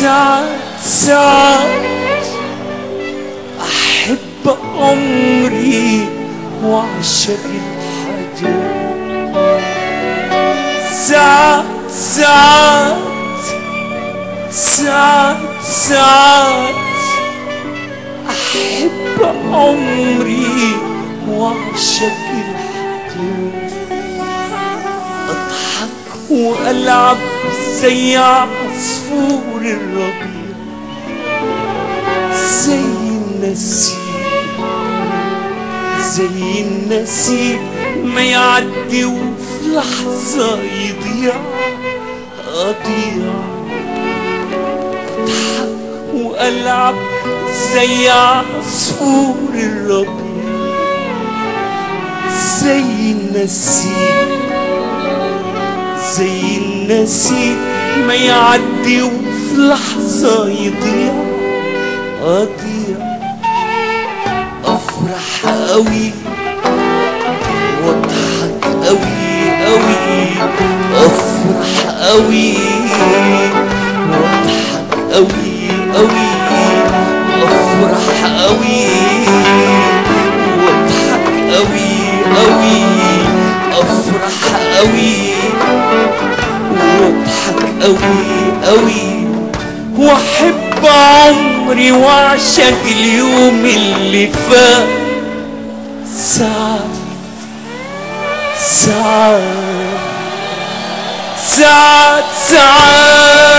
ساعات ساعات أحب عمري وأعشق الحاجات ساعات ساعات ساعات ساعات أحب عمري وأعشق الحاجات أضحك وألعب زي عصفور الربيع زي النسيم زي النسيم ما يعدي وفي لحظة يضيع أضيع أضحك وألعب زي عصفور الربيع زي النسيم زي النسيم ما يعدي وفي لحظة يضيع أضيع أفرح أوي وأضحك أوي أوي أفرح أوي وأضحك أوي أوي أفرح أوي وأضحك أوي أوي أفرح أوي واضحك قوي قوي واحب عمري واعشق اليوم اللي فات ساعات ساعات ساعات ساعات